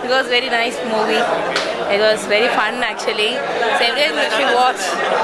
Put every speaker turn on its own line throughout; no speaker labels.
it was very nice movie. It was very fun actually. So everyone should watch.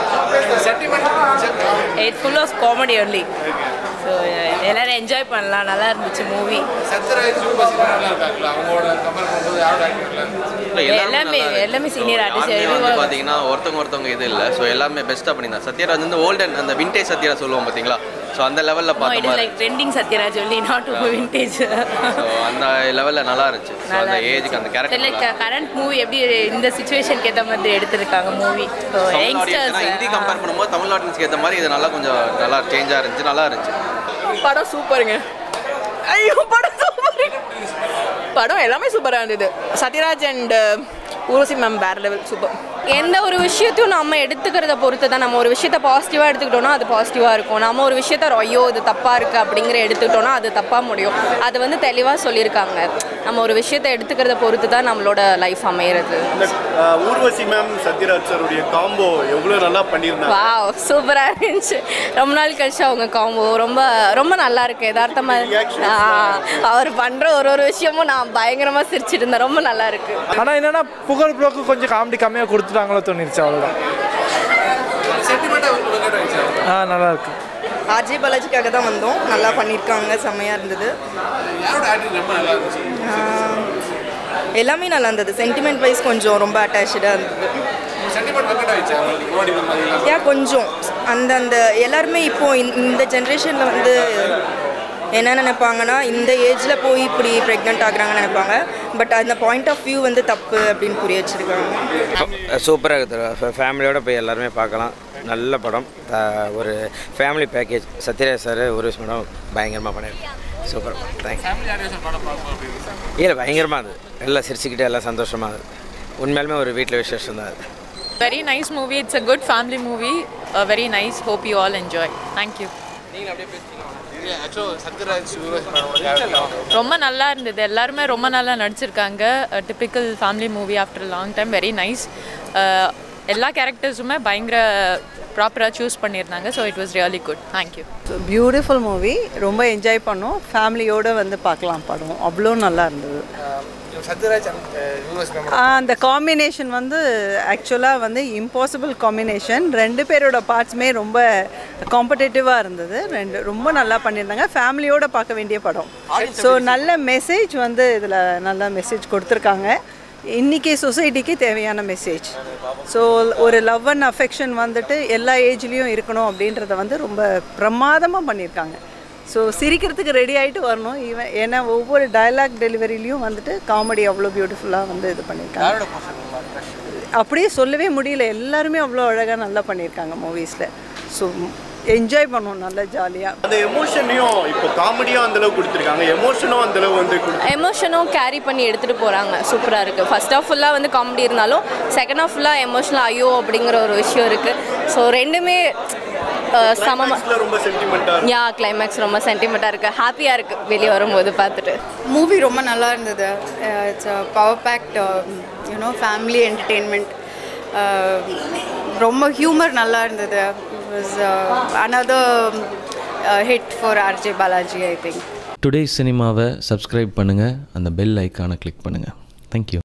It full of comedy only. So எல்லாரும் enjoy பண்ணலாம் நல்லா இருந்துச்சு movie
Sathyaraj Urvashi நல்லா இருக்காங்களா அவங்களோட compare பண்ணும்போது யாரோட ஆக்டிங் நல்லா இருந்துச்சு
எல்லாமே எல்லாமே சீனியர் ஆர்டிஸ்ட்
யாருமே வந்து
எவ்ரி
பார்த்தீங்கன்னா ஒருத்தவங்க ஒருத்தவங்க இது இல்லை ஸோ எல்லாமே பெஸ்ட்டாக பண்ணியிருந்தாங்க சத்யராஜ் வந்து ஓல்டன் அந்த விண்டேஜ் சத்யராஜ் சொல்லுவோம் பார்த்தீங்களா ஸோ அந்த லெவலில்
இட்
பார்த்த
இஸ்
மாதிரி
like trending Sathyaraj only not vintage
so அந்த லெவலில் நல்லா இருந்துச்சு ஸோ அந்த ஏஜுக்கு அந்த
லைக்
கேரக்டர்
கரண்ட் மூவி எப்படி இந்த சுச்சுவேஷனுக்கு ஏற்ற மாதிரி எடுத்திருக்காங்க movie so youngsters
Hindi compare பண்ணும்போது தமிழ் ஆடியன்ஸ்க்கு ஏற்ற மாதிரி இது நல்லா கொஞ்சம் நல்லா சேஞ்சாக இருந்துச்சு நல்லா இருந்துச்சு
படம் சூப்பருங்க ஐயோ படம் சூப்பர் படம் எல்லாமே சூப்பராக இருந்தது சத்யராஜ் அண்ட் ஊர்வசி மேம் வேற லெவல் சூப்பர்
எந்த ஒரு விஷயத்தையும் நம்ம எடுத்துக்கிறத பொறுத்து தான் நம்ம ஒரு விஷயத்த பாசிட்டிவாக எடுத்துக்கிட்டோம்னா அது பாசிட்டிவாக இருக்கும் நம்ம ஒரு விஷயத்த ஐயோ இது தப்பாக இருக்குது அப்படிங்கிற எடுத்துக்கிட்டோம்னா அது தப்பாக முடியும் அது வந்து தெளிவாக சொல்லியிருக்காங்க நம்ம ஒரு விஷயத்தை எடுத்துக்கிறத பொறுத்து தான் நம்மளோட லைஃப் அமையிறது
இந்த அஹ், ஊர்வசி மேம் சத்யராஜ் சாருடைய காம்போ எவ்வளோ நல்லா பண்ணியிருந்தாங்க
வாவ் சூப்பராக இருந்துச்சு ரொம்ப நாள் கழிச்சு அவங்க காம்போ ரொம்ப ரொம்ப நல்லா இருக்கு யதார்த்தமாக அவர் பண்ணுற ஒரு ஒரு விஷயமும் நான் பயங்கரமாக சிரிச்சிட்டு இருந்தேன் ரொம்ப நல்லா இருக்கு
ஆனால் என்னன்னா புகழ் ப்ரோக்கு கொஞ்சம் காமெடி கம்மியாக கொடுத்துட்டாங்களோ தோணிருச்சு அவ்வளோதான்
சென்டிமெண்ட்டாக உங்களுக்கு ஆயிடுச்சு
ஆ நல்லா இருக்கு
ஆர்ஜே பாலாஜிக்காக தான் வந்தோம் நல்லா பண்ணியிருக்காங்க செம்மையாக இருந்தது
யாரோட ஆக்டிங் ரொம்ப நல்லா இருந்துச்சு
எல்லாமே நல்லா இருந்தது சென்டிமெண்ட் வைஸ் கொஞ்சம் ரொம்ப அட்டாச்சாக இருந்தது
சென்டிமெண்ட் ஒர்க் ஆயிடுச்சு அவங்களுக்கு முன்னாடி மாதிரி
ஏன் கொஞ்சம் அந்த அந்த எல்லாருமே இப்போ இந்த- இந்த ஜென்ரேஷனில் வந்து என்ன நினைப்பாங்கன்னா இந்த ஏஜில் போய் இப்படி ப்ரெக்னென்ட் ஆகுறாங்கன்னு நினைப்பாங்க பட் அந்த பாயிண்ட் ஆஃப் வியூ வந்து தப்பு அப்படின்னு புரிய வச்சிருக்காங்க
சூப்பராக இருக்குது ஃபேமிலியோட போய் எல்லாருமே பார்க்கலாம் நல்ல படம் த- ஒரு family package Sathyaraj sir Urvashi madam பயங்கரமாக பண்ணியிருக்கேன் சூப்பர் தேங்க்ஸ்
ஃபேமிலி ஆடியன்ஸ் படம் பார்க்கணும் அப்படின்னு
இல்லை பயங்கரமாக அது எல்லாம் சிரிச்சுக்கிட்டு எல்லாம் சந்தோஷமாக அது உண்மையாலுமே ஒரு வீட்டில் விசேஷம் தான் அது
Very nice movie. It's a good family movie. Uh, very nice. Hope you all enjoy. Thank you.
ஆக்சுவலாக சத்யராஜ் ஊர்வசி மேமோட கேரக்டர்
ரொம்ப நல்லா இருந்தது எல்லாருமே ரொம்ப நல்லா நடிச்சிருக்காங்க typical family movie after long time very nice எல்லா கேரக்டர்ஸுமே பயங்கர ப்ராப்பராக சூஸ் பண்ணியிருந்தாங்க so it was really good thank you
beautiful movie ரொம்ப என்ஜாய் பண்ணோம் ஃபேமிலியோடு வந்து பார்க்கலாம் படம் அவ்வளோ நல்லா இருந்தது
சத்யராஜ் ஊர்வசி மேமோட
அந்த காம்பினேஷன் வந்து ஆக்சுவலாக வந்து இம்பாசிபிள் காம்பினேஷன் ரெண்டு பேரோட பார்ட்ஸுமே ரொம்ப காம்படேட்டிவாக இருந்தது ரெண்டு ரொம்ப நல்லா பண்ணியிருந்தாங்க ஃபேமிலியோட பார்க்க வேண்டிய படம் ஸோ நல்ல மெசேஜ் வந்து இதில் நல்ல மெசேஜ் கொடுத்துருக்காங்க இன்றைக்கி சொசைட்டிக்கு தேவையான மெசேஜ் ஸோ ஒரு லவ் அண்ட் அஃபெக்ஷன் வந்துட்டு எல்லா ஏஜ்லேயும் இருக்கணும் அப்படின்றத வந்து ரொம்ப பிரமாதமாக பண்ணியிருக்காங்க ஸோ சிரிக்கிறதுக்கு ரெடி ஆகிட்டு வரணும் ஈவன் ஏன்னா ஒவ்வொரு டயலாக் டெலிவரிலையும் வந்துட்டு காமெடி அவ்வளோ பியூட்டிஃபுல்லாக வந்து இது பண்ணியிருக்காங்க அப்படியே சொல்லவே முடியல எல்லாருமே அவ்வளோ அழகாக நல்லா பண்ணியிருக்காங்க மூவிஸில் ஸோ என்ஜாய் பண்ணுவோம் நல்லா ஜாலியாக
அந்த எமோஷனையும் இப்போ காமெடியும் அந்த அளவுக்கு கொடுத்துருக்காங்க எமோஷனும் அந்த அளவு வந்து கொடுத்து
எமோஷனும் கேரி பண்ணி எடுத்துகிட்டு போகிறாங்க சூப்பராக இருக்குது ஃபர்ஸ்ட் ஆஃப் ஃபுல்லாக வந்து காமெடி இருந்தாலும் செகண்ட் ஆஃப் ஃபுல்லாக எமோஷனல் ஐயோ அப்படிங்கிற ஒரு விஷயம் இருக்குது ஸோ ரெண்டுமே சமமாக
Climax-ல ரொம்ப சென்டிமெண்ட்டாக
யா கிளைமேக்ஸ் ரொம்ப சென்டிமெண்ட்டாக இருக்குது ஹாப்பியாக இருக்குது வெளியே வரும்போது பார்த்துட்டு
மூவி ரொம்ப நல்லா இருந்தது it's power packed you know family entertainment ரொம்ப ஹியூமர் நல்லா இருந்தது was another hit for RJ Balaji I think
today சினிமாவை சப்ஸ்கிரைப் பண்ணுங்கள் அந்த பெல் ஐக்கானை கிளிக் பண்ணுங்கள் தேங்க்யூ